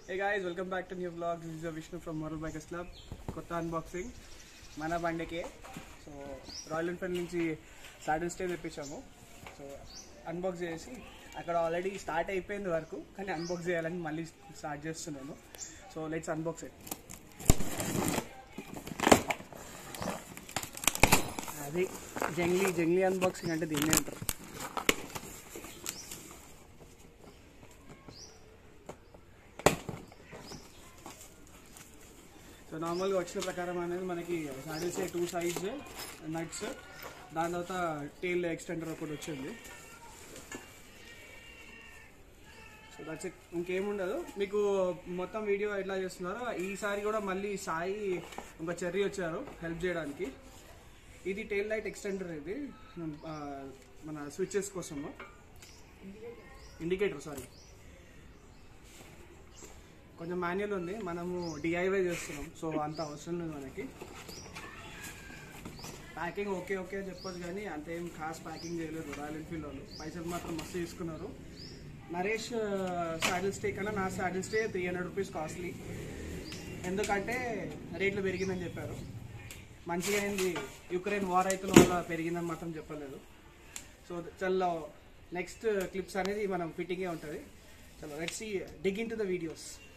hey guys welcome back to new blog this is Vishnu from Moral Bikers Club కొత్త unboxing మన బండికే so Royal Enfield నుంచి saddle stay తెప్పించాము so unbox చేసి అక్కడ ఆల్రెడీ స్టార్ట్ అయిపోయింది వరకు కానీ అన్బాక్స్ చేయాలని మళ్ళీ స్టార్ట్ చేస్తున్నాను సో లెట్స్ అన్బాక్స్ ఇట్ అది జంగ్లీ జంగ్లీ అన్బాక్సింగ్ అంటే దీన్నే అంటారు సో నార్మల్గా వచ్చిన ప్రకారం అనేది మనకి సాడిల్స్ టూ సైడ్స్ నట్స్ దాని తర్వాత టైల్ ఎక్స్టెండర్ ఒకటి వచ్చింది సో దట్స్ ఇట్ ఇంకేముండదు మీకు మొత్తం వీడియో ఎట్లా చేస్తున్నారో ఈసారి కూడా మళ్ళీ సాయి ఒక చెర్రీ వచ్చారు హెల్ప్ చేయడానికి ఇది టైల్ లైట్ ఎక్స్టెండర్ ఇది ఆ, మన స్విచ్చెస్ కోసము ఇండికేటర్ సారీ కొంచెం మాన్యువల్ ఉంది మనము డిఐవై చేస్తున్నాం సో అంత అవసరం లేదు మనకి ప్యాకింగ్ ఓకే ఓకే అని చెప్పొచ్చు కానీ అంత ఏం ఖాస్ ప్యాకింగ్ చేయలేదు రాయల్ ఎన్ఫీల్డ్ వాళ్ళు పైసలు మాత్రం మస్తు తీసుకున్నారు నరేష్ సాడిల్ స్టే కన్నా నా saddle stay three hundred rupees costly ఎందుకంటే రేట్లు పెరిగిందని చెప్పారు మంచిగా అయింది యుక్రెయిన్ వార్ అవుతున్న వల్ల పెరిగిందని మాత్రం చెప్పలేదు సో చల్లో నెక్స్ట్ క్లిప్స్ అనేది మనం ఫిట్టింగే ఉంటుంది చలో let's dig into the videos